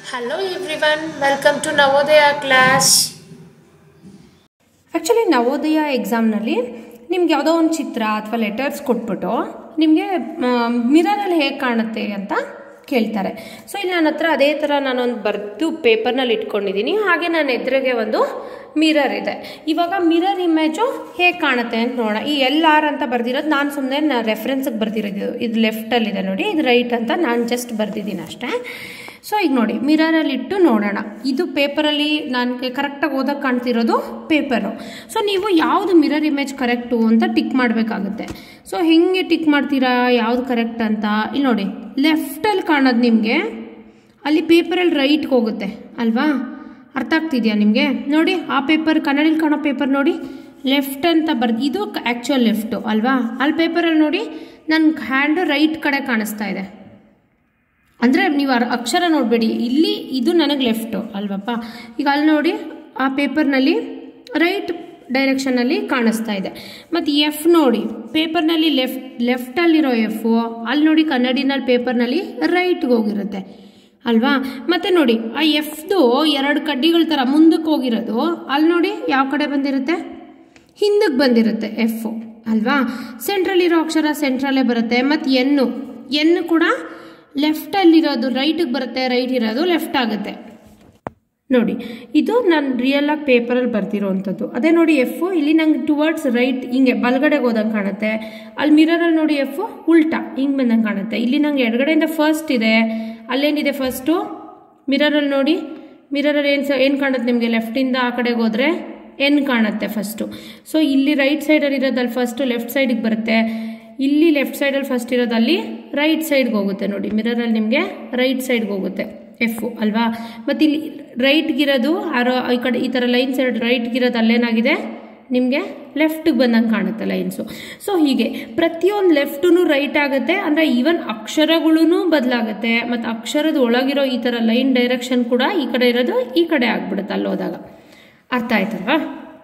Hello everyone, welcome to Navodaya class. Actually Navodaya ಎಕ್ಸಾಮ್ನಲ್ಲಿ ನಿಮ್ಗೆ ಯಾವುದೋ ಒಂದು ಚಿತ್ರ ಅಥವಾ ಲೆಟರ್ಸ್ ಕೊಟ್ಬಿಟ್ಟು ನಿಮಗೆ ಮಿರರಲ್ಲಿ ಹೇಗೆ ಕಾಣುತ್ತೆ ಅಂತ ಕೇಳ್ತಾರೆ ಸೊ ಇಲ್ಲಿ ನನ್ನ ಹತ್ರ ಅದೇ ಥರ ನಾನೊಂದು ಬರೆದು ಪೇಪರ್ನಲ್ಲಿ ಇಟ್ಕೊಂಡಿದ್ದೀನಿ ಹಾಗೆ ನನ್ನ ಎದುರಿಗೆ ಒಂದು ಮಿರರ್ ಇದೆ ಇವಾಗ ಮಿರರ್ ಇಮೇಜು ಹೇಗೆ ಕಾಣುತ್ತೆ ಅಂತ ನೋಡೋಣ ಈ ಎಲ್ ಆರ್ ಅಂತ ಬರ್ದಿರೋದು ನಾನು ಸುಮ್ಮನೆ ನಾ ರೆಫರೆನ್ಸಿಗೆ ಬರ್ದಿರೋದು ಇದು ಲೆಫ್ಟಲ್ಲಿದೆ ನೋಡಿ ಇದು ರೈಟ್ ಅಂತ ನಾನು ಜಸ್ಟ್ ಬರ್ದಿದ್ದೀನಿ ಅಷ್ಟೇ ಸೊ ಈಗ ನೋಡಿ ಮಿರರಲ್ಲಿ ಇಟ್ಟು ನೋಡೋಣ ಇದು ಪೇಪರಲ್ಲಿ ನನಗೆ ಕರೆಕ್ಟಾಗಿ ಓದಕ್ಕೆ ಕಾಣ್ತಿರೋದು ಪೇಪರು ಸೊ ನೀವು ಯಾವುದು ಮಿರರ್ ಇಮೇಜ್ ಕರೆಕ್ಟು ಅಂತ ಟಿಕ್ ಮಾಡಬೇಕಾಗುತ್ತೆ ಸೊ ಹೆಂಗೆ ಟಿಕ್ ಮಾಡ್ತೀರಾ ಯಾವುದು ಕರೆಕ್ಟ್ ಅಂತ ಇಲ್ಲಿ ನೋಡಿ ಲೆಫ್ಟಲ್ಲಿ ಕಾಣೋದು ನಿಮಗೆ ಅಲ್ಲಿ ಪೇಪರಲ್ಲಿ ರೈಟ್ಗೆ ಹೋಗುತ್ತೆ ಅಲ್ವಾ ಅರ್ಥ ಆಗ್ತಿದೆಯಾ ನಿಮಗೆ ನೋಡಿ ಆ ಪೇಪರ್ ಕನ್ನಡಲ್ಲಿ ಕಾಣೋ ಪೇಪರ್ ನೋಡಿ ಲೆಫ್ಟ್ ಅಂತ ಬರ್ದು ಇದು ಆ್ಯಕ್ಚುಯಲ್ ಲೆಫ್ಟು ಅಲ್ವಾ ಅಲ್ಲಿ ಪೇಪರಲ್ಲಿ ನೋಡಿ ನನ್ನ ಹ್ಯಾಂಡ್ ರೈಟ್ ಕಡೆ ಕಾಣಿಸ್ತಾ ಇದೆ ಅಂದರೆ ನೀವು ಅರ್- ಅಕ್ಷರ ನೋಡಬೇಡಿ ಇಲ್ಲಿ ಇದು ನನಗೆ ಲೆಫ್ಟು ಅಲ್ವಪ್ಪ ಈಗ ಅಲ್ಲಿ ನೋಡಿ ಆ ಪೇಪರ್ನಲ್ಲಿ ರೈಟ್ ಡೈರೆಕ್ಷನಲ್ಲಿ ಕಾಣಿಸ್ತಾ ಇದೆ ಮತ್ತು ಎಫ್ ನೋಡಿ ಪೇಪರ್ನಲ್ಲಿ ಲೆಫ್ಟ್ ಲೆಫ್ಟಲ್ಲಿರೋ ಎಫು ಅಲ್ಲಿ ನೋಡಿ ಕನ್ನಡಿನಲ್ಲಿ ಪೇಪರ್ನಲ್ಲಿ ರೈಟ್ಗೆ ಹೋಗಿರುತ್ತೆ ಅಲ್ವಾ ಮತ್ತೆ ನೋಡಿ ಆ ಎಫ್ದು ಎರಡು ಕಡ್ಡಿಗಳ ಥರ ಮುಂದಕ್ಕೆ ಹೋಗಿರೋದು ಅಲ್ಲಿ ನೋಡಿ ಯಾವ ಕಡೆ ಬಂದಿರುತ್ತೆ ಹಿಂದಕ್ಕೆ ಬಂದಿರುತ್ತೆ ಎಫ್ ಅಲ್ವಾ ಸೆಂಟ್ರಲ್ಲಿರೋ ಅಕ್ಷರ ಸೆಂಟ್ರಲ್ಲೇ ಬರುತ್ತೆ ಮತ್ತು ಎನ್ನು ಎನ್ನು ಕೂಡ ಲೆಫ್ಟಲ್ಲಿರೋದು ರೈಟಿಗೆ ಬರುತ್ತೆ ರೈಟ್ ಇರೋದು ಲೆಫ್ಟ್ ಆಗುತ್ತೆ ನೋಡಿ ಇದು ನಾನು ರಿಯಲ್ ಆಗಿ ಪೇಪರಲ್ಲಿ ಬರ್ತಿರೋವಂಥದ್ದು ಅದೇ ನೋಡಿ ಎಫ್ ಇಲ್ಲಿ ನಂಗೆ ಟುವರ್ಡ್ಸ್ ರೈಟ್ ಹಿಂಗೆ ಬಲಗಡೆಗೆ ಹೋದಂಗೆ ಕಾಣುತ್ತೆ ಅಲ್ಲಿ ಮಿರರಲ್ಲಿ ನೋಡಿ ಎಫ್ ಉಲ್ಟಾ ಹಿಂಗೆ ಬಂದಂಗೆ ಕಾಣುತ್ತೆ ಇಲ್ಲಿ ನಂಗೆ ಎಡಗಡೆಯಿಂದ ಫಸ್ಟ್ ಇದೆ ಅಲ್ಲೇನಿದೆ ಫಸ್ಟು ಮಿರರಲ್ಲಿ ನೋಡಿ ಮಿರರಲ್ಲಿ ಏನು ಸ ಏನು ಕಾಣುತ್ತೆ ನಿಮಗೆ ಲೆಫ್ಟಿಂದ ಆ ಕಡೆಗೆ ಹೋದರೆ ಎನ್ ಕಾಣುತ್ತೆ ಫಸ್ಟು ಸೊ ಇಲ್ಲಿ ರೈಟ್ ಸೈಡಲ್ಲಿ ಇರೋದಲ್ಲಿ ಫಸ್ಟು ಲೆಫ್ಟ್ ಸೈಡಿಗೆ ಬರುತ್ತೆ ಇಲ್ಲಿ ಲೆಫ್ಟ್ ಸೈಡಲ್ಲಿ ಫಸ್ಟ್ ಇರೋದಲ್ಲಿ ರೈಟ್ ಸೈಡ್ಗೆ ಹೋಗುತ್ತೆ ನೋಡಿ ಮಿರರಲ್ಲಿ ನಿಮಗೆ ರೈಟ್ ಸೈಡ್ಗೆ ಹೋಗುತ್ತೆ ಎಫ್ ಅಲ್ವಾ ಮತ್ತು ಇಲ್ಲಿ ರೈಟ್ಗಿರೋದು ಆರೋ ಈ ಕಡೆ ಈ ಥರ ಲೈನ್ ಸೈಡ್ ರೈಟ್ಗಿರೋದು ಅಲ್ಲೇನಾಗಿದೆ ನಿಮಗೆ ಲೆಫ್ಟಿಗೆ ಬಂದಂಗೆ ಕಾಣುತ್ತೆ ಲೈನ್ಸು ಸೊ ಹೀಗೆ ಪ್ರತಿಯೊಂದು ಲೆಫ್ಟೂ ರೈಟ್ ಆಗುತ್ತೆ ಅಂದರೆ ಈವನ್ ಅಕ್ಷರಗಳೂ ಬದಲಾಗುತ್ತೆ ಮತ್ತು ಅಕ್ಷರದ ಒಳಗಿರೋ ಈ ಥರ ಲೈನ್ ಡೈರೆಕ್ಷನ್ ಕೂಡ ಈ ಕಡೆ ಇರೋದು ಈ ಕಡೆ ಆಗ್ಬಿಡುತ್ತೆ ಅಲ್ಲಿ ಹೋದಾಗ ಅರ್ಥ ಆಯ್ತಲ್ವಾ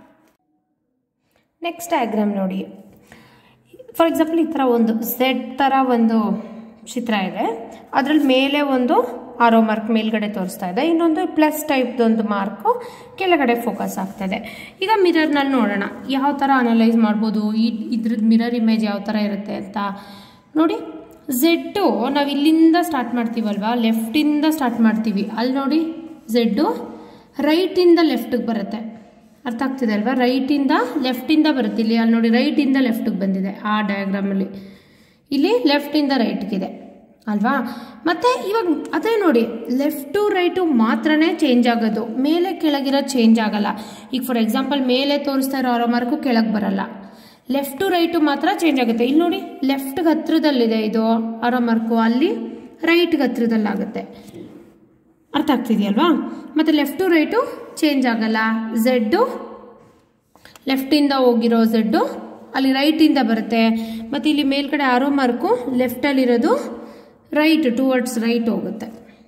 ನೆಕ್ಸ್ಟ್ ಡಯಾಗ್ರಾಮ್ ನೋಡಿ ಫಾರ್ ಎಕ್ಸಾಂಪಲ್ ಈ ಥರ ಒಂದು ಝೆಡ್ ಥರ ಒಂದು ಚಿತ್ರ ಇದೆ ಅದರಲ್ಲಿ ಮೇಲೆ ಒಂದು ಆರೋ ಮಾರ್ಕ್ ಮೇಲ್ಗಡೆ ತೋರಿಸ್ತಾ ಇದೆ ಇನ್ನೊಂದು ಪ್ಲಸ್ ಟೈಪ್ದೊಂದು ಮಾರ್ಕು ಕೆಳಗಡೆ ಫೋಕಸ್ ಆಗ್ತಾ ಇದೆ ಈಗ ಮಿರರ್ನಲ್ಲಿ ನೋಡೋಣ ಯಾವ ಥರ ಅನಲೈಸ್ ಮಾಡ್ಬೋದು ಈ ಇದ್ರದ್ದು ಮಿರರ್ ಇಮೇಜ್ ಯಾವ ಥರ ಇರುತ್ತೆ ಅಂತ ನೋಡಿ ಝೆಡ್ಡು ನಾವು ಇಲ್ಲಿಂದ ಸ್ಟಾರ್ಟ್ ಮಾಡ್ತೀವಲ್ವಾ ಲೆಫ್ಟಿಂದ ಸ್ಟಾರ್ಟ್ ಮಾಡ್ತೀವಿ ಅಲ್ಲಿ ನೋಡಿ ಝೆಡ್ಡು ರೈಟಿಂದ ಲೆಫ್ಟಿಗೆ ಬರುತ್ತೆ ಅರ್ಥ ಆಗ್ತಿದೆ ಅಲ್ವಾ ರೈಟಿಂದ ಲೆಫ್ಟಿಂದ ಬರುತ್ತೆ ಇಲ್ಲಿ ಅಲ್ಲಿ ನೋಡಿ ರೈಟಿಂದ ಲೆಫ್ಟಿಗೆ ಬಂದಿದೆ ಆ ಡಯಾಗ್ರಾಮಲ್ಲಿ ಇಲ್ಲಿ ಲೆಫ್ಟಿಂದ ರೈಟ್ಗಿದೆ ಅಲ್ವಾ ಮತ್ತು ಇವಾಗ ಅದೇ ನೋಡಿ ಲೆಫ್ಟು ರೈಟು ಮಾತ್ರನೇ ಚೇಂಜ್ ಆಗೋದು ಮೇಲೆ ಕೆಳಗಿರೋ ಚೇಂಜ್ ಆಗಲ್ಲ ಈಗ ಫಾರ್ ಎಕ್ಸಾಂಪಲ್ ಮೇಲೆ ತೋರಿಸ್ತಾ ಇರೋ ಆರೋ ಮಾರ್ಕು ಕೆಳಗೆ ಬರಲ್ಲ ಲೆಫ್ಟು ರೈಟು ಮಾತ್ರ ಚೇಂಜ್ ಆಗುತ್ತೆ ಇಲ್ಲಿ ನೋಡಿ ಲೆಫ್ಟ್ಗೆ ಹತ್ರದಲ್ಲಿದೆ ಇದು ಆರೋ ಮಾರ್ಕು ಅಲ್ಲಿ ರೈಟ್ಗೆ ಹತ್ರದಲ್ಲಾಗುತ್ತೆ ಅರ್ಥ ಆಗ್ತಿದೆಯಲ್ವಾ ಮತ್ತು ಲೆಫ್ಟು ರೈಟು ಚೇಂಜ್ ಆಗಲ್ಲ ಝೆಡ್ಡು ಲೆಫ್ಟಿಂದ ಹೋಗಿರೋ ಝೆಡ್ಡು ಅಲ್ಲಿ ರೈಟಿಂದ ಬರುತ್ತೆ ಮತ್ತು ಇಲ್ಲಿ ಮೇಲ್ಗಡೆ ಆರೋ ಮಾರ್ಕು ಲೆಫ್ಟಲ್ಲಿರೋದು ರೈಟ್ ಟುವರ್ಡ್ಸ್ ರೈಟ್ ಹೋಗುತ್ತೆ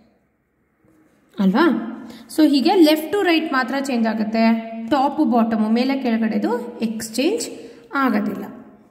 ಅಲ್ವಾ ಸೊ ಹೀಗೆ ಲೆಫ್ಟ್ ಟು ರೈಟ್ ಮಾತ್ರ ಚೇಂಜ್ ಆಗುತ್ತೆ ಟಾಪು ಬಾಟಮು ಮೇಲೆ ಕೆಳಗಡೆದು ಎಕ್ಸ್ಚೇಂಜ್ ಆಗೋದಿಲ್ಲ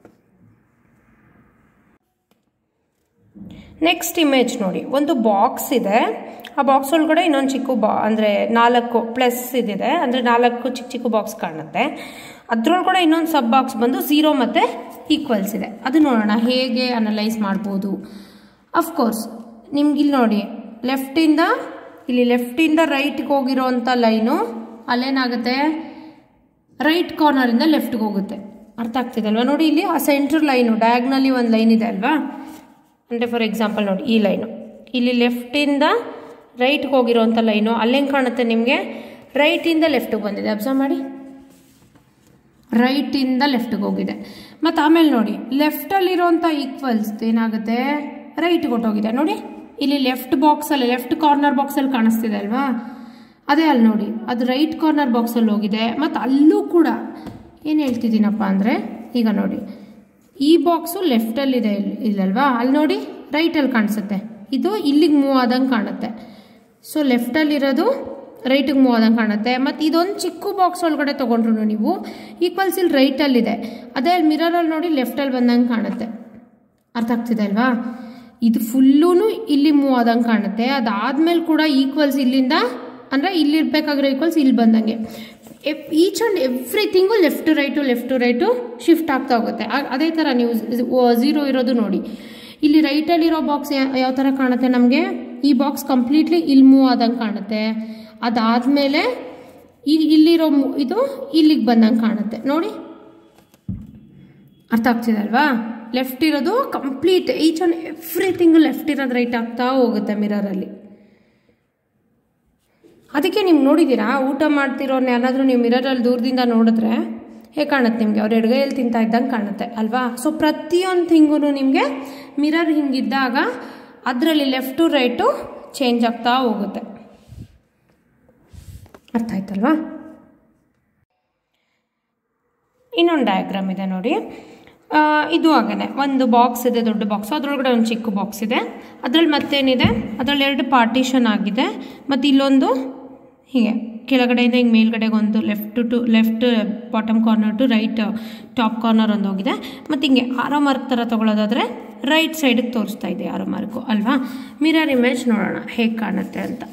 ನೆಕ್ಸ್ಟ್ ಇಮೇಜ್ ನೋಡಿ ಒಂದು ಬಾಕ್ಸ್ ಇದೆ ಆ ಬಾಕ್ಸ್ ಒಳಗಡೆ ಇನ್ನೊಂದು ಚಿಕ್ಕ ಬಾ ಅಂದರೆ ನಾಲ್ಕು ಪ್ಲಸ್ ಇದಿದೆ ಅಂದರೆ ನಾಲ್ಕು ಚಿಕ್ಕ ಚಿಕ್ಕ ಬಾಕ್ಸ್ ಕಾಣುತ್ತೆ ಅದ್ರೊಳಗಡೆ ಇನ್ನೊಂದು ಸಬ್ ಬಾಕ್ಸ್ ಬಂದು ಝೀರೋ ಮತ್ತು ಈಕ್ವಲ್ಸ್ ಇದೆ ಅದು ನೋಡೋಣ ಹೇಗೆ ಅನಲೈಸ್ ಮಾಡ್ಬೋದು ಅಫ್ಕೋರ್ಸ್ ನಿಮ್ಗಿಲ್ಲಿ ನೋಡಿ ಲೆಫ್ಟಿಂದ ಇಲ್ಲಿ ಲೆಫ್ಟಿಂದ ರೈಟ್ಗೆ ಹೋಗಿರೋವಂಥ ಲೈನು ಅಲ್ಲೇನಾಗುತ್ತೆ ರೈಟ್ ಕಾರ್ನರಿಂದ ಲೆಫ್ಟ್ಗೆ ಹೋಗುತ್ತೆ ಅರ್ಥ ಆಗ್ತಿದೆ ಅಲ್ವಾ ನೋಡಿ ಇಲ್ಲಿ ಆ ಸೆಂಟ್ರ್ ಲೈನು ಡಯಾಗ್ನಲ್ಲಿ ಒಂದು ಲೈನ್ ಇದೆ ಅಲ್ವಾ ಅಂದರೆ ಫಾರ್ ಎಕ್ಸಾಂಪಲ್ ನೋಡಿ ಈ ಲೈನು ಇಲ್ಲಿ ಲೆಫ್ಟಿಂದ ರೈಟ್ಗೆ ಹೋಗಿರೋವಂಥ ಲೈನು ಅಲ್ಲೇಂಗೆ ಕಾಣುತ್ತೆ ನಿಮಗೆ ರೈಟಿಂದ ಲೆಫ್ಟಿಗೆ ಬಂದಿದೆ ಅಬ್ಸರ್ವ್ ಮಾಡಿ ರೈಟಿಂದ ಲೆಫ್ಟಿಗೆ ಹೋಗಿದೆ ಮತ್ತು ಆಮೇಲೆ ನೋಡಿ ಲೆಫ್ಟಲ್ಲಿರೋಂಥ ಈಕ್ವಲ್ಸ್ ಏನಾಗುತ್ತೆ ರೈಟ್ಗೆ ಹೊಟ್ಟೋಗಿದೆ ನೋಡಿ ಇಲ್ಲಿ ಲೆಫ್ಟ್ ಬಾಕ್ಸಲ್ಲಿ ಲೆಫ್ಟ್ ಕಾರ್ನರ್ ಬಾಕ್ಸಲ್ಲಿ ಕಾಣಿಸ್ತಿದೆ ಅಲ್ವಾ ಅದೇ ಅಲ್ಲಿ ನೋಡಿ ಅದು ರೈಟ್ ಕಾರ್ನರ್ ಬಾಕ್ಸಲ್ಲಿ ಹೋಗಿದೆ ಮತ್ತು ಅಲ್ಲೂ ಕೂಡ ಏನು ಹೇಳ್ತಿದ್ದೀನಪ್ಪ ಅಂದರೆ ಈಗ ನೋಡಿ ಈ ಬಾಕ್ಸು ಲೆಫ್ಟಲ್ಲಿದೆ ಇಲ್ಲಿ ಇಲ್ಲಲ್ವಾ ಅಲ್ಲಿ ನೋಡಿ ರೈಟಲ್ಲಿ ಕಾಣಿಸುತ್ತೆ ಇದು ಇಲ್ಲಿಗೆ ಮೂವ್ ಆದಂಗೆ ಕಾಣುತ್ತೆ ಸೊ ಲೆಫ್ಟಲ್ಲಿರೋದು ರೈಟಿಗೆ ಮೂವ್ ಆದಂಗೆ ಕಾಣುತ್ತೆ ಮತ್ತು ಇದೊಂದು ಚಿಕ್ಕ ಬಾಕ್ಸ್ ಒಳಗಡೆ ತೊಗೊಂಡ್ರು ನೀವು ಈಕ್ವಲ್ಸ್ ಇಲ್ಲಿ ರೈಟಲ್ಲಿದೆ ಅದೇ ಅಲ್ಲಿ ಮಿರರಲ್ಲಿ ನೋಡಿ ಲೆಫ್ಟಲ್ಲಿ ಬಂದಂಗೆ ಕಾಣುತ್ತೆ ಅರ್ಥ ಆಗ್ತಿದೆ ಅಲ್ವಾ ಇದು ಫುಲ್ಲೂ ಇಲ್ಲಿ ಮೂವ್ ಆದಂಗೆ ಕಾಣುತ್ತೆ ಅದಾದ್ಮೇಲೆ ಕೂಡ ಈಕ್ವಲ್ಸ್ ಇಲ್ಲಿಂದ ಅಂದರೆ ಇಲ್ಲಿರ್ಬೇಕಾಗಿರೋ ಈಕ್ವಲ್ಸ್ ಇಲ್ಲಿ ಬಂದಂಗೆ each and everything left to right left to right shift ಆಗ್ತಾ ಹೋಗುತ್ತೆ ಆ- ಅದೇ ಥರ ನೀವು ಝೀರೋ ಇರೋದು ನೋಡಿ ಇಲ್ಲಿ ರೈಟಲ್ಲಿರೋ ಬಾಕ್ಸ್ ಯಾವ ಥರ ಕಾಣುತ್ತೆ ನಮಗೆ ಈ ಬಾಕ್ಸ್ ಕಂಪ್ಲೀಟ್ಲಿ ಇಲ್ಲಿ ಮೂವ್ ಆದಂಗೆ ಕಾಣುತ್ತೆ ಅದಾದಮೇಲೆ ಇಲ್ಲಿರೋ ಮು- ಇದು ಇಲ್ಲಿಗೆ ಬಂದಂಗೆ ಕಾಣುತ್ತೆ ನೋಡಿ ಅರ್ಥ ಆಗ್ತಿದೆ ಅಲ್ವಾ ಲೆಫ್ಟ್ ಇರೋದು complete each and everything left ಇರೋದು ರೈಟ್ ಆಗ್ತಾ ಹೋಗುತ್ತೆ ಮಿರರಲ್ಲಿ ಅದಕ್ಕೆ ನೀವು ನೋಡಿದ್ದೀರಾ ಊಟ ಮಾಡ್ತಿರೋರ್ನ ಯಾರಾದರೂ ನೀವು ಮಿರರಲ್ಲಿ ದೂರದಿಂದ ನೋಡಿದ್ರೆ ಹೇಗೆ ಕಾಣುತ್ತೆ ನಿಮಗೆ ಅವ್ರು ಎಡಗೈಯಲ್ಲಿ ತಿಂತಾ ಇದ್ದಂಗೆ ಕಾಣುತ್ತೆ ಅಲ್ವಾ ಸೊ ಪ್ರತಿಯೊಂದು ಥಿಂಗೂ ನಿಮಗೆ ಮಿರರ್ ಹಿಂಗಿದ್ದಾಗ ಅದರಲ್ಲಿ ಲೆಫ್ಟ್ ಟು ರೈಟು ಚೇಂಜ್ ಆಗ್ತಾ ಹೋಗುತ್ತೆ ಅರ್ಥ ಆಯ್ತಲ್ವಾ ಇನ್ನೊಂದು ಡಯಾಗ್ರಾಮ್ ಇದೆ ನೋಡಿ ಆ, ಇದು ಹಾಗೇನೆ ಒಂದು ಬಾಕ್ಸ್ ಇದೆ ದೊಡ್ಡ ಬಾಕ್ಸ್ ಅದರೊಳಗಡೆ ಒಂದು ಚಿಕ್ಕ ಬಾಕ್ಸ್ ಇದೆ ಅದರಲ್ಲಿ ಮತ್ತೇನಿದೆ ಅದರಲ್ಲಿ ಎರಡು ಪಾರ್ಟಿಷನ್ ಆಗಿದೆ ಮತ್ತು ಇಲ್ಲೊಂದು ಹೀಗೆ ಕೆಳಗಡೆಯಿಂದ ಹಿಂಗೆ ಮೇಲ್ಗಡೆಗೆ ಒಂದು left to left bottom corner to right top corner ಒಂದು ಹೋಗಿದೆ ಮತ್ತು ಹಿಂಗೆ ಆರೋ ಮಾರ್ಕ್ ಥರ ತೊಗೊಳೋದಾದರೆ ರೈಟ್ ಸೈಡಿಗೆ ತೋರಿಸ್ತಾ ಇದೆ ಆರೋ ಮಾರ್ಕು ಅಲ್ವಾ ಮಿರರ್ ಇಮೇಜ್ ನೋಡೋಣ ಹೇಗೆ ಕಾಣುತ್ತೆ ಅಂತ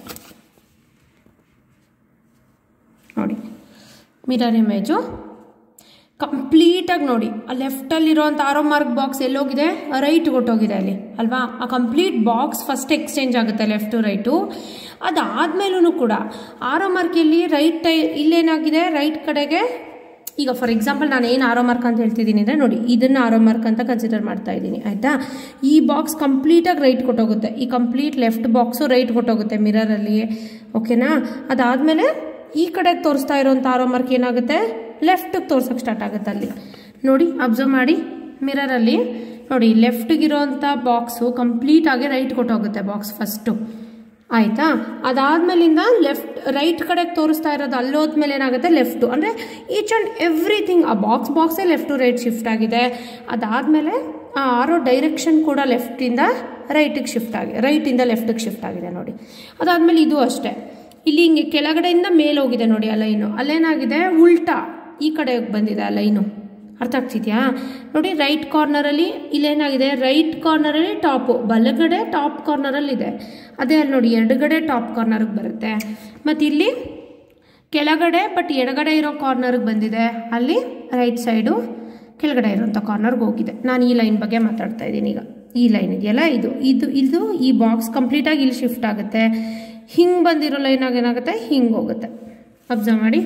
ನೋಡಿ ಮಿರರ್ ಇಮೇಜು ಕಂಪ್ಲೀಟಾಗಿ ನೋಡಿ ಆ ಲೆಫ್ಟಲ್ಲಿರೋಂಥ ಆರೋ ಮಾರ್ಕ್ ಬಾಕ್ಸ್ ಎಲ್ಲೋಗಿದೆ ರೈಟ್ ಕೊಟ್ಟೋಗಿದೆ ಅಲ್ಲಿ ಅಲ್ವಾ ಆ ಕಂಪ್ಲೀಟ್ ಬಾಕ್ಸ್ ಫಸ್ಟ್ ಎಕ್ಸ್ಚೇಂಜ್ ಆಗುತ್ತೆ ಲೆಫ್ಟ್ ಟು ರೈಟು ಅದಾದಮೇಲೂ ಕೂಡ ಆರೋ ಮಾರ್ಕಲ್ಲಿ ರೈಟ್ ಟೈ ಇಲ್ಲೇನಾಗಿದೆ ರೈಟ್ ಕಡೆಗೆ ಈಗ ಫಾರ್ ಎಕ್ಸಾಂಪಲ್ ನಾನು ಏನು ಆರೋ ಮಾರ್ಕ್ ಅಂತ ಹೇಳ್ತಿದ್ದೀನಿ ಅಂದರೆ ನೋಡಿ ಇದನ್ನು ಆರೋ ಮಾರ್ಕ್ ಅಂತ ಕನ್ಸಿಡರ್ ಮಾಡ್ತಾ ಇದ್ದೀನಿ ಆಯಿತಾ ಈ ಬಾಕ್ಸ್ ಕಂಪ್ಲೀಟಾಗಿ ರೈಟ್ ಕೊಟ್ಟೋಗುತ್ತೆ ಈ ಕಂಪ್ಲೀಟ್ ಲೆಫ್ಟ್ ಬಾಕ್ಸು ರೈಟ್ ಕೊಟ್ಟೋಗುತ್ತೆ ಮಿರರಲ್ಲಿ ಓಕೆನಾ ಅದಾದಮೇಲೆ ಈ ಕಡೆ ತೋರಿಸ್ತಾ ಇರೋಂಥ ಆರೋ ಮಾರ್ಕ್ ಏನಾಗುತ್ತೆ ಲೆಫ್ಟಿಗೆ ತೋರ್ಸೋಕ್ಕೆ ಸ್ಟಾರ್ಟ್ ಆಗುತ್ತೆ ಅಲ್ಲಿ ನೋಡಿ ಅಬ್ಸರ್ವ್ ಮಾಡಿ ಮಿರರಲ್ಲಿ ನೋಡಿ ಲೆಫ್ಟಿಗಿರೋಂಥ ಬಾಕ್ಸು ಕಂಪ್ಲೀಟಾಗಿ ರೈಟ್ ಕೊಟ್ಟೋಗುತ್ತೆ ಬಾಕ್ಸ್ ಫಸ್ಟು ಆಯಿತಾ ಅದಾದಮೇಲಿಂದ ಲೆಫ್ಟ್ ರೈಟ್ ಕಡೆಗೆ ತೋರಿಸ್ತಾ ಇರೋದು ಅಲ್ಲೋದ್ಮೇಲೆ ಏನಾಗುತ್ತೆ ಲೆಫ್ಟು ಅಂದರೆ ಈಚ್ ಆ್ಯಂಡ್ ಎವ್ರಿಥಿಂಗ್ ಆ ಬಾಕ್ಸ್ ಬಾಕ್ಸೇ ಲೆಫ್ಟ್ ಟು ರೈಟ್ ಶಿಫ್ಟ್ ಆಗಿದೆ ಅದಾದಮೇಲೆ ಆ ಆರೋ ಡೈರೆಕ್ಷನ್ ಕೂಡ ಲೆಫ್ಟಿಂದ ರೈಟಿಗೆ ಶಿಫ್ಟ್ ಆಗಿದೆ ರೈಟಿಂದ ಲೆಫ್ಟಿಗೆ ಶಿಫ್ಟ್ ಆಗಿದೆ ನೋಡಿ ಅದಾದಮೇಲೆ ಇದು ಅಷ್ಟೇ ಇಲ್ಲಿ ಹಿಂಗೆ ಕೆಳಗಡೆಯಿಂದ ಮೇಲೆ ಹೋಗಿದೆ ನೋಡಿ ಆ ಲೈನು ಅಲ್ಲೇನಾಗಿದೆ ಉಲ್ಟಾ ಈ ಕಡೆ ಬಂದಿದೆ ಆ ಲೈನು ಅರ್ಥ ಆಗ್ತಿದ್ಯಾ ನೋಡಿ ರೈಟ್ ಕಾರ್ನರಲ್ಲಿ ಇಲ್ಲೇನಾಗಿದೆ ರೈಟ್ ಕಾರ್ನರಲ್ಲಿ ಟಾಪು ಬಲಗಡೆ ಟಾಪ್ ಕಾರ್ನರಲ್ಲಿ ಇದೆ ಅದೇ ಅಲ್ಲಿ ನೋಡಿ ಎಡಗಡೆ ಟಾಪ್ ಕಾರ್ನರ್ಗೆ ಬರುತ್ತೆ ಮತ್ತು ಇಲ್ಲಿ ಕೆಳಗಡೆ ಬಟ್ ಎಡಗಡೆ ಇರೋ ಕಾರ್ನರ್ಗೆ ಬಂದಿದೆ ಅಲ್ಲಿ ರೈಟ್ ಸೈಡು ಕೆಳಗಡೆ ಇರೋಂಥ ಕಾರ್ನರ್ಗೆ ಹೋಗಿದೆ ನಾನು ಈ ಲೈನ್ ಬಗ್ಗೆ ಮಾತಾಡ್ತಾ ಇದ್ದೀನಿ ಈಗ ಈ ಲೈನ್ ಇದೆಯಲ್ಲ ಇದು ಇದು ಇದು ಈ ಬಾಕ್ಸ್ ಕಂಪ್ಲೀಟಾಗಿ ಇಲ್ಲಿ ಶಿಫ್ಟ್ ಆಗುತ್ತೆ ಹಿಂಗೆ ಬಂದಿರೋ ಲೈನಾಗ ಏನಾಗುತ್ತೆ ಹಿಂಗೆ ಹೋಗುತ್ತೆ ಅಬ್ಸರ್ವ್ ಮಾಡಿ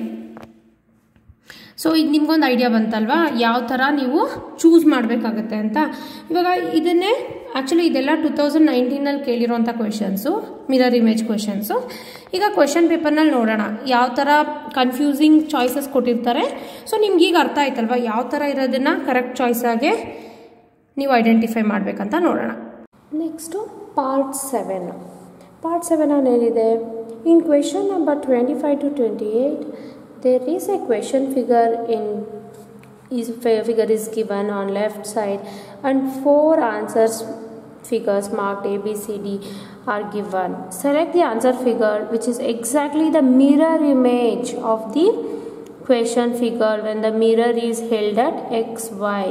ಸೊ ಈಗ ನಿಮ್ಗೊಂದು ಐಡಿಯಾ ಬಂತಲ್ವಾ ಯಾವ ಥರ ನೀವು ಚೂಸ್ ಮಾಡಬೇಕಾಗತ್ತೆ ಅಂತ ಇವಾಗ ಇದನ್ನೇ ಆ್ಯಕ್ಚುಲಿ ಇದೆಲ್ಲ ಟೂ ತೌಸಂಡ್ ನೈನ್ಟೀನಲ್ಲಿ ಕೇಳಿರೋಂಥ ಕ್ವೆಶನ್ಸು ಮಿರರ್ ಇಮೇಜ್ ಕ್ವೆಶನ್ಸು ಈಗ ಕ್ವೆಶನ್ ಪೇಪರ್ನಲ್ಲಿ ನೋಡೋಣ ಯಾವ ಥರ ಕನ್ಫ್ಯೂಸಿಂಗ್ ಚಾಯ್ಸಸ್ ಕೊಟ್ಟಿರ್ತಾರೆ ಸೊ ನಿಮ್ಗೆ ಈಗ ಅರ್ಥ ಆಯ್ತಲ್ವಾ ಯಾವ ಥರ ಇರೋದನ್ನು ಕರೆಕ್ಟ್ ಚಾಯ್ಸ್ ಆಗಿ ನೀವು ಐಡೆಂಟಿಫೈ ಮಾಡಬೇಕಂತ ನೋಡೋಣ next part seven part seven ಏನಿದೆ in question number twenty five to twenty eight there is a question figure in is figure is given on left side and four answers figures marked a b c d are given select the answer figure which is exactly the mirror image of the question figure when the mirror is held at x y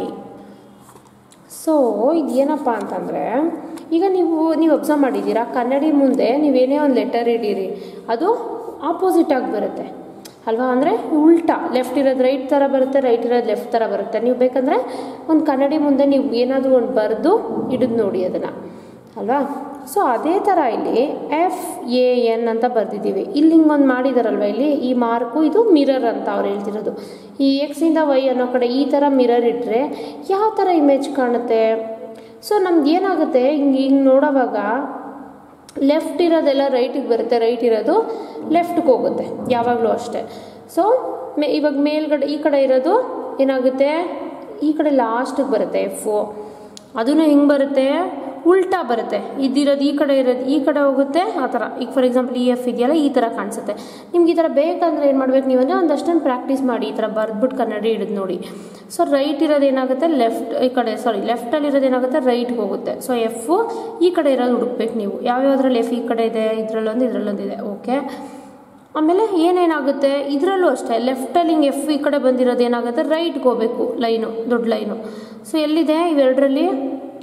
so ಇದೇನಪ್ಪ ಅಂತಂದರೆ ಈಗ ನೀವು ನೀವು observe ಮಾಡಿದ್ದೀರಾ ಕನ್ನಡಿ ಮುಂದೆ ನೀವೇನೇ ಒಂದು ಲೆಟರ್ ಇಡೀರಿ ಅದು ಆಪೋಸಿಟಾಗಿ ಬರುತ್ತೆ ಅಲ್ವಾ ಅಂದರೆ ಉಲ್ಟಾ ಲೆಫ್ಟ್ ಇರೋದು ರೈಟ್ ಥರ ಬರುತ್ತೆ ರೈಟ್ ಇರೋದು ಲೆಫ್ಟ್ ಥರ ಬರುತ್ತೆ ನೀವು ಬೇಕಂದರೆ ಒಂದು ಕನ್ನಡಿ ಮುಂದೆ ನೀವು ಏನಾದರೂ ಒಂದು ಬರೆದು ಹಿಡಿದು ನೋಡಿ ಅದನ್ನು ಅಲ್ವಾ ಸೊ ಅದೇ ಥರ ಇಲ್ಲಿ ಎಫ್ ಎ ಎನ್ ಅಂತ ಬರೆದಿದ್ದೀವಿ ಇಲ್ಲಿ ಹಿಂಗೊಂದು ಮಾಡಿದಾರಲ್ವ ಇಲ್ಲಿ ಈ ಮಾರ್ಕು ಇದು ಮಿರರ್ ಅಂತ ಅವ್ರು ಹೇಳ್ತಿರೋದು ಈ ಎಕ್ಸಿಂದ ವೈ ಅನ್ನೋ ಕಡೆ ಈ ಥರ ಮಿರರ್ ಇಟ್ಟರೆ ಯಾವ ಥರ ಇಮೇಜ್ ಕಾಣುತ್ತೆ ಸೊ ನಮ್ಗೆ ಏನಾಗುತ್ತೆ ಹಿಂಗೆ ಹಿಂಗೆ ನೋಡೋವಾಗ ಲೆಫ್ಟ್ ಇರೋದೆಲ್ಲ ರೈಟಿಗೆ ಬರುತ್ತೆ ರೈಟ್ ಇರೋದು ಲೆಫ್ಟ್ಗೆ ಹೋಗುತ್ತೆ ಯಾವಾಗಲೂ ಅಷ್ಟೇ ಸೊ ಮೇ ಇವಾಗ ಮೇಲ್ಗಡೆ ಈ ಕಡೆ ಇರೋದು ಏನಾಗುತ್ತೆ ಈ ಕಡೆ ಲಾಸ್ಟಿಗೆ ಬರುತ್ತೆ ಎಫು ಅದೂ ಹಿಂಗೆ ಬರುತ್ತೆ ಉಲ್ಟಾ ಬರುತ್ತೆ ಇದಿರೋದು ಈ ಕಡೆ ಇರೋದು ಈ ಕಡೆ ಹೋಗುತ್ತೆ ಆ ಥರ ಈಗ ಫಾರ್ ಎಕ್ಸಾಂಪಲ್ ಈ ಎಫ್ ಇದೆಯಲ್ಲ ಈ ಥರ ಕಾಣಿಸುತ್ತೆ ನಿಮ್ಗೆ ಈ ಥರ ಬೇಕಂದ್ರೆ ಏನು ಮಾಡ್ಬೇಕು ನೀವು ಅಂದರೆ ಒಂದಷ್ಟೊಂದು ಪ್ರಾಕ್ಟೀಸ್ ಮಾಡಿ ಈ ಥರ ಬರ್ದ್ಬಿಟ್ಟು ಕನ್ನಡಿ ಹಿಡಿದು ನೋಡಿ ಸೊ ರೈಟ್ ಇರೋದು ಏನಾಗುತ್ತೆ ಲೆಫ್ಟ್ ಈ ಕಡೆ ಸಾರಿ ಲೆಫ್ಟಲ್ಲಿ ಇರೋದು ಏನಾಗುತ್ತೆ ರೈಟ್ಗೆ ಹೋಗುತ್ತೆ ಸೊ ಎಫು ಈ ಕಡೆ ಇರೋದು ಹುಡುಕ್ಬೇಕು ನೀವು ಯಾವ್ಯಾವ್ದ್ರಲ್ಲಿ ಎಫ್ ಈ ಕಡೆ ಇದೆ ಇದರಲ್ಲೊಂದು ಇದರಲ್ಲೊಂದಿದೆ ಓಕೆ ಆಮೇಲೆ ಏನೇನಾಗುತ್ತೆ ಇದರಲ್ಲೂ ಅಷ್ಟೇ ಲೆಫ್ಟಲ್ಲಿ ಹಿಂಗೆ ಎಫ್ ಈ ಕಡೆ ಬಂದಿರೋದು ಏನಾಗುತ್ತೆ ರೈಟ್ಗೆ ಹೋಗಬೇಕು ಲೈನು ದೊಡ್ಡ ಲೈನು ಸೊ ಎಲ್ಲಿದೆ ಇವೆರಡರಲ್ಲಿ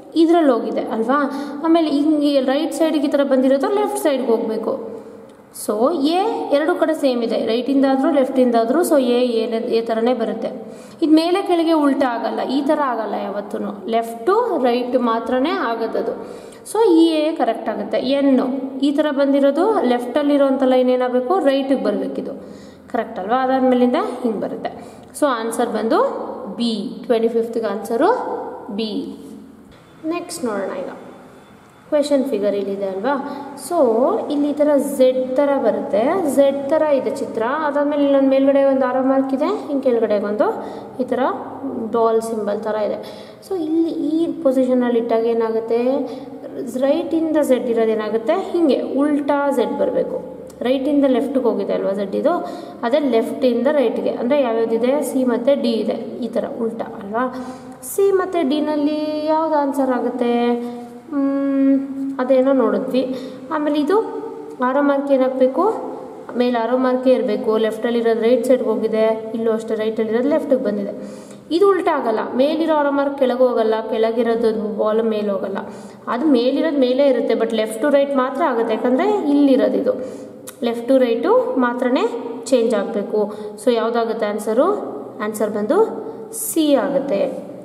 ಇದರಲ್ಲಿ ಹೋಗಿದೆ ಅಲ್ವಾ ಆಮೇಲೆ ಹಿಂಗೆ ರೈಟ್ ಸೈಡ್ಗೆ ಈ ಥರ ಬಂದಿರೋದು ಲೆಫ್ಟ್ ಸೈಡ್ಗೆ ಹೋಗಬೇಕು ಸೊ ಎ ಎರಡು ಕಡೆ ಸೇಮ್ ಇದೆ ರೈಟಿಂದಾದರೂ ಲೆಫ್ಟಿಂದಾದರೂ ಸೊ ಎ ಏನೇ ಎ ಥರನೇ ಬರುತ್ತೆ ಇದು ಮೇಲೆ ಕೆಳಗೆ ಉಲ್ಟಾ ಆಗಲ್ಲ ಈ ಥರ ಆಗಲ್ಲ ಯಾವತ್ತೂ ಲೆಫ್ಟು ರೈಟ್ ಮಾತ್ರನೇ ಆಗೋದದು ಸೊ ಈ ಎ ಕರೆಕ್ಟ್ ಆಗುತ್ತೆ ಎನ್ನು ಈ ಥರ ಬಂದಿರೋದು ಲೆಫ್ಟಲ್ಲಿರೋಂಥ ಲೈನ್ ಏನಾಗಬೇಕು ರೈಟಿಗೆ ಬರಬೇಕಿದು ಕರೆಕ್ಟ್ ಅಲ್ವಾ ಅದಾದ್ಮೇಲಿಂದ ಹಿಂಗೆ ಬರುತ್ತೆ ಸೊ ಆನ್ಸರ್ ಬಂದು ಬಿ ಟ್ವೆಂಟಿ ಫಿಫ್ತ್ಗೆ ಆನ್ಸರು ಬಿ ನೆಕ್ಸ್ಟ್ ನೋಡೋಣ ಈಗ ಕ್ವೆಶನ್ ಫಿಗರ್ ಇಲ್ಲಿದೆ ಅಲ್ವಾ ಸೊ ಇಲ್ಲಿ ಈ ಥರ ಝೆಡ್ ಥರ ಬರುತ್ತೆ ಝೆಡ್ ಥರ ಇದೆ ಚಿತ್ರ ಅದಾದಮೇಲೆ ಇಲ್ಲೊಂದು ಮೇಲ್ಗಡೆ ಒಂದು ಆರೋ ಮಾರ್ಕ್ ಇದೆ ಹಿಂಗೆ ಕೆಳಗಡೆ ಒಂದು ಈ ಥರ ಡಾಲ್ ಸಿಂಬಲ್ ಥರ ಇದೆ ಸೊ ಇಲ್ಲಿ ಈ ಪೊಸಿಷನಲ್ಲಿ ಇಟ್ಟಾಗ ಏನಾಗುತ್ತೆ ರೈಟಿಂದ ಝೆಡ್ ಇರೋದು ಏನಾಗುತ್ತೆ ಹೀಗೆ ಉಲ್ಟಾ ಝೆಡ್ ಬರಬೇಕು ರೈಟಿಂದ ಲೆಫ್ಟ್ಗೆ ಹೋಗಿದೆ ಅಲ್ವಾ ಝೆಡ್ ಇದು ಅದೇ ಲೆಫ್ಟಿಂದ ರೈಟ್ಗೆ ಅಂದರೆ ಯಾವ್ಯಾವ್ದಿದೆ ಸಿ ಮತ್ತು ಡಿ ಇದೆ ಈ ಥರ ಉಲ್ಟಾ ಅಲ್ವಾ ಸಿ ಮತ್ತು ಡಿನಲ್ಲಿ ಯಾವ್ದು ಆನ್ಸರ್ ಆಗುತ್ತೆ ಮ್, ಅದೇನೋ ನೋಡಿದ್ವಿ ಆಮೇಲೆ ಇದು ಆರೋ ಮಾರ್ಕ್ ಏನಾಗಬೇಕು ಮೇಲೆ ಆರೋ ಮಾರ್ಕೇ ಇರಬೇಕು ಲೆಫ್ಟಲ್ಲಿರೋದು ರೈಟ್ ಸೈಡ್ಗೆ ಹೋಗಿದೆ ಇಲ್ಲೂ ಅಷ್ಟೇ ರೈಟಲ್ಲಿರೋದು ಲೆಫ್ಟಿಗೆ ಬಂದಿದೆ ಇದು ಉಲ್ಟಾ ಆಗಲ್ಲ ಮೇಲಿರೋ ಆರೋ ಮಾರ್ಕ್ ಕೆಳಗೆ ಹೋಗಲ್ಲ ಕೆಳಗಿರೋದು ಬಾಲ್ ಮೇಲೆ ಹೋಗಲ್ಲ ಅದು ಮೇಲಿರೋದು ಮೇಲೆ ಇರುತ್ತೆ ಬಟ್ ಲೆಫ್ಟ್ ಟು ರೈಟ್ ಮಾತ್ರ ಆಗುತ್ತೆ ಯಾಕಂದರೆ ಇಲ್ಲಿರೋದು ಇದು ಲೆಫ್ಟ್ ಟು ರೈಟು ಮಾತ್ರನೇ ಚೇಂಜ್ ಆಗಬೇಕು ಸೊ ಯಾವುದಾಗುತ್ತೆ ಆನ್ಸರು ಆನ್ಸರ್ ಬಂದು ಸಿ ಆಗುತ್ತೆ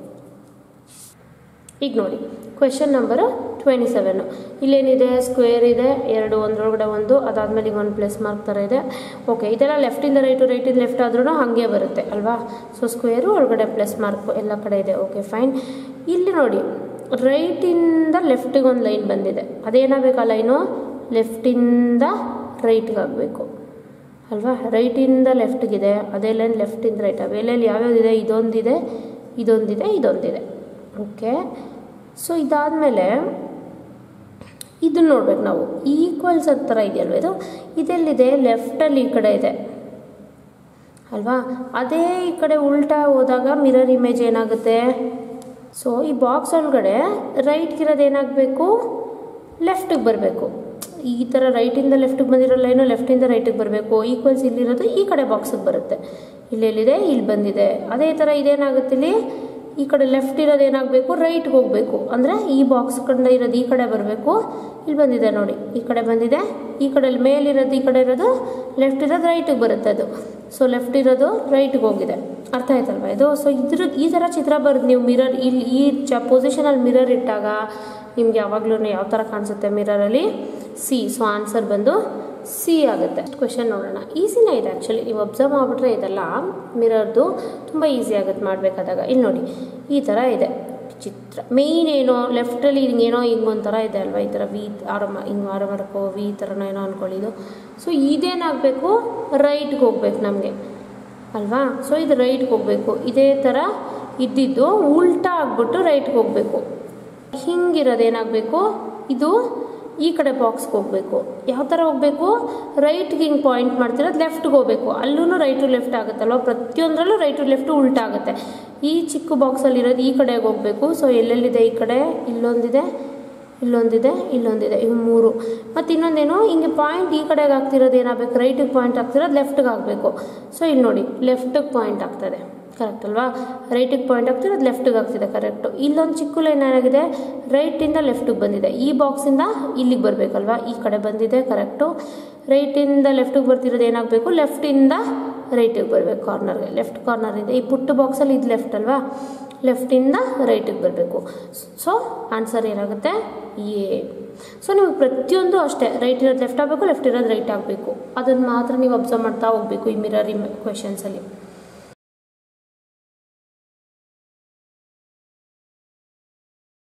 ಈಗ ನೋಡಿ ಕ್ವೆಶನ್ ನಂಬರ್ ಟ್ವೆಂಟಿ ಸೆವೆನು ಇಲ್ಲೇನಿದೆ ಸ್ಕ್ವೇರ್ ಇದೆ ಎರಡು ಒಂದರೊಳಗಡೆ ಒಂದು ಅದಾದಮೇಲೆ ಈಗ ಒಂದು ಪ್ಲಸ್ ಮಾರ್ಕ್ ಥರ ಇದೆ ಓಕೆ ಇದೆಲ್ಲ ಲೆಫ್ಟಿಂದ ರೈಟು ರೈಟಿಂದ ಲೆಫ್ಟ್ ಆದ್ರೂ ಹಾಗೆ ಬರುತ್ತೆ ಅಲ್ವಾ ಸೊ ಸ್ಕ್ವೇರು ಒಳಗಡೆ ಪ್ಲಸ್ ಮಾರ್ಕ್ ಎಲ್ಲ ಕಡೆ ಇದೆ ಓಕೆ ಫೈನ್ ಇಲ್ಲಿ ನೋಡಿ ರೈಟಿಂದ ಲೆಫ್ಟಿಗೆ ಒಂದು ಲೈನ್ ಬಂದಿದೆ ಅದೇನಾಗಬೇಕು ಆ ಲೈನು ಲೆಫ್ಟಿಂದ ರೈಟ್ಗೆ ಆಗಬೇಕು ಅಲ್ವಾ ರೈಟಿಂದ ಲೆಫ್ಟ್ಗಿದೆ ಅದೇ ಲೈನ್ ಲೆಫ್ಟಿಂದ ರೈಟ್ ಅವೆಲ್ಲಲ್ಲಿ ಯಾವ್ಯಾವ್ದಿದೆ ಇದೊಂದಿದೆ ಇದೊಂದಿದೆ ಇದೊಂದಿದೆ ಓಕೆ ಸೊ ಇದಾದಮೇಲೆ ಇದನ್ನ ನೋಡ್ಬೇಕು ನಾವು ಈಕ್ವಲ್ಸ್ ಥರ ಇದೆಯಲ್ವ ಇದು ಇದೆಲ್ಲಿದೆ ಲೆಫ್ಟಲ್ಲಿ ಈ ಕಡೆ ಇದೆ ಅಲ್ವಾ ಅದೇ ಈ ಕಡೆ ಉಲ್ಟಾ ಹೋದಾಗ ಮಿರರ್ ಇಮೇಜ್ ಏನಾಗುತ್ತೆ ಸೊ ಈ ಬಾಕ್ಸ್ ಒಳಗಡೆ ರೈಟ್ಗಿರೋದು ಏನಾಗಬೇಕು ಲೆಫ್ಟಿಗೆ ಬರಬೇಕು ಈ ಥರ ರೈಟಿಂದ ಲೆಫ್ಟಿಗೆ ಬಂದಿರೋ ಲೈನು ಲೆಫ್ಟಿಂದ ರೈಟಿಗೆ ಬರಬೇಕು ಈಕ್ವಲ್ಸ್ ಇಲ್ಲಿರೋದು ಈ ಕಡೆ ಬಾಕ್ಸಿಗೆ ಬರುತ್ತೆ ಇಲ್ಲೆಲ್ಲಿದೆ ಇಲ್ಲಿ ಬಂದಿದೆ ಅದೇ ಥರ ಇದೇನಾಗುತ್ತೆ ಇಲ್ಲಿ ಈ ಕಡೆ ಲೆಫ್ಟ್ ಇರೋದು ಏನಾಗಬೇಕು ರೈಟ್ಗೆ ಹೋಗಬೇಕು ಅಂದರೆ ಈ ಬಾಕ್ಸ್ ಕಡೆ ಇರೋದು ಈ ಕಡೆ ಬರಬೇಕು ಇಲ್ಲಿ ಬಂದಿದೆ ನೋಡಿ ಈ ಕಡೆ ಬಂದಿದೆ ಈ ಕಡೆ ಮೇಲಿರೋದು ಈ ಕಡೆ ಇರೋದು ಲೆಫ್ಟ್ ಇರೋದು ರೈಟಿಗೆ ಬರುತ್ತೆ ಅದು ಸೊ ಲೆಫ್ಟ್ ಇರೋದು ರೈಟ್ಗೆ ಹೋಗಿದೆ ಅರ್ಥ ಆಯ್ತಲ್ವಾ ಇದು ಸೊ ಇದ್ರ ಈ ಥರ ಚಿತ್ರ ಬರೋದು ನೀವು ಮಿರರ್ ಇಲ್ಲಿ ಈ ಚ ಪೊಸಿಷನಲ್ಲಿ ಮಿರರ್ ಇಟ್ಟಾಗ ನಿಮ್ಗೆ ಯಾವಾಗಲೂ ಯಾವ ಥರ ಕಾಣಿಸುತ್ತೆ ಮಿರರಲ್ಲಿ ಸಿ ಸೊ ಆನ್ಸರ್ ಬಂದು ಸಿ ಆಗುತ್ತೆ ಕ್ವೆಶನ್ ನೋಡೋಣ ಈಸಿನೇ ಇದೆ ಆ್ಯಕ್ಚುಲಿ ನೀವು ಅಬ್ಸರ್ವ್ ಮಾಡಿಬಿಟ್ರೆ ಇದೆಲ್ಲ ಮಿರರ್ದು ತುಂಬ ಈಸಿ ಆಗುತ್ತೆ ಮಾಡಬೇಕಾದಾಗ ಇಲ್ಲಿ ನೋಡಿ ಈ ಥರ ಇದೆ ಚಿತ್ರ ಮೇಯ್ನ್ ಏನೋ ಲೆಫ್ಟಲ್ಲಿ ಹಿಂಗೇನೋ ಹಿಂಗೊಂಥರ ಇದೆ ಅಲ್ವಾ ಈ ಥರ ವಿ ಆರಮ ಹಿಂಗೆ ಆರ ಮಾಡ್ಕೋ ವಿ ಥರನೋ ಏನೋ ಅಂದ್ಕೊಳ್ಳಿ ಇದು ಸೊ ಇದೇನಾಗಬೇಕು ರೈಟ್ಗೆ ಹೋಗ್ಬೇಕು ನಮಗೆ ಅಲ್ವಾ ಸೊ ಇದು ರೈಟ್ಗೆ ಹೋಗಬೇಕು ಇದೇ ಥರ ಇದ್ದಿದ್ದು ಉಲ್ಟಾ ಆಗ್ಬಿಟ್ಟು ರೈಟ್ಗೆ ಹೋಗಬೇಕು ಹಿಂಗಿರೋದು ಏನಾಗಬೇಕು ಇದು ಈ ಕಡೆ ಬಾಕ್ಸ್ಗೆ ಹೋಗಬೇಕು ಯಾವ ಥರ ಹೋಗಬೇಕು ರೈಟ್ಗೆ ಹಿಂಗೆ ಪಾಯಿಂಟ್ ಮಾಡ್ತಿರೋದು ಲೆಫ್ಟ್ಗೆ ಹೋಗಬೇಕು ಅಲ್ಲೂ ರೈಟು ಲೆಫ್ಟ್ ಆಗುತ್ತಲ್ವ ಪ್ರತಿಯೊಂದರಲ್ಲೂ ರೈಟು ಲೆಫ್ಟು ಉಲ್ಟಾ ಆಗುತ್ತೆ ಈ ಚಿಕ್ಕ ಬಾಕ್ಸಲ್ಲಿರೋದು ಈ ಕಡೆಗೆ ಹೋಗಬೇಕು ಸೊ ಎಲ್ಲೆಲ್ಲಿದೆ ಈ ಕಡೆ ಇಲ್ಲೊಂದಿದೆ ಇಲ್ಲೊಂದಿದೆ ಇಲ್ಲೊಂದಿದೆ ಇವು ಮೂರು ಮತ್ತು ಇನ್ನೊಂದೇನು ಹಿಂಗೆ ಪಾಯಿಂಟ್ ಈ ಕಡೆಗೆ ಆಗ್ತಿರೋದು ಏನಾಗಬೇಕು ರೈಟಿಗೆ ಪಾಯಿಂಟ್ ಆಗ್ತಿರೋದು ಲೆಫ್ಟಿಗೆ ಆಗಬೇಕು ಸೊ ಇಲ್ಲಿ ನೋಡಿ ಲೆಫ್ಟಿಗೆ ಪಾಯಿಂಟ್ ಆಗ್ತದೆ ಕರೆಕ್ಟ್ ಅಲ್ವಾ ರೈಟಿಗೆ ಪಾಯಿಂಟ್ ಆಗ್ತಿರೋದು ಲೆಫ್ಟಿಗೆ ಆಗ್ತಿದೆ ಕರೆಕ್ಟು ಇಲ್ಲೊಂದು ಚಿಕ್ಕ ಲೈನ್ ಏನಾಗಿದೆ ರೈಟಿಂದ ಲೆಫ್ಟಿಗೆ ಬಂದಿದೆ ಈ ಬಾಕ್ಸಿಂದ ಇಲ್ಲಿಗೆ ಬರಬೇಕಲ್ವಾ ಈ ಕಡೆ ಬಂದಿದೆ ಕರೆಕ್ಟು ರೈಟಿಂದ ಲೆಫ್ಟಿಗೆ ಬರ್ತಿರೋದು ಏನಾಗಬೇಕು ಲೆಫ್ಟಿಂದ ರೈಟಿಗೆ ಬರಬೇಕು ಕಾರ್ನರ್ಗೆ ಲೆಫ್ಟ್ ಕಾರ್ನರಿಂದ ಈ ಪುಟ್ಟ ಬಾಕ್ಸಲ್ಲಿ ಇದು ಲೆಫ್ಟ್ ಅಲ್ವಾ ಲೆಫ್ಟಿಂದ ರೈಟಿಗೆ ಬರಬೇಕು ಸೊ ಆನ್ಸರ್ ಏನಾಗುತ್ತೆ ಎ ಸೊ ನೀವು ಪ್ರತಿಯೊಂದು ಅಷ್ಟೇ ರೈಟ್ ಇರೋದು ಲೆಫ್ಟ್ ಆಗಬೇಕು ಲೆಫ್ಟ್ ಇರೋದು ರೈಟ್ ಆಗಬೇಕು ಅದನ್ನು ಮಾತ್ರ ನೀವು ಅಬ್ಸರ್ವ್ ಮಾಡ್ತಾ ಹೋಗಬೇಕು ಈ ಮಿರರ್ ಕ್ವೆಶನ್ಸಲ್ಲಿ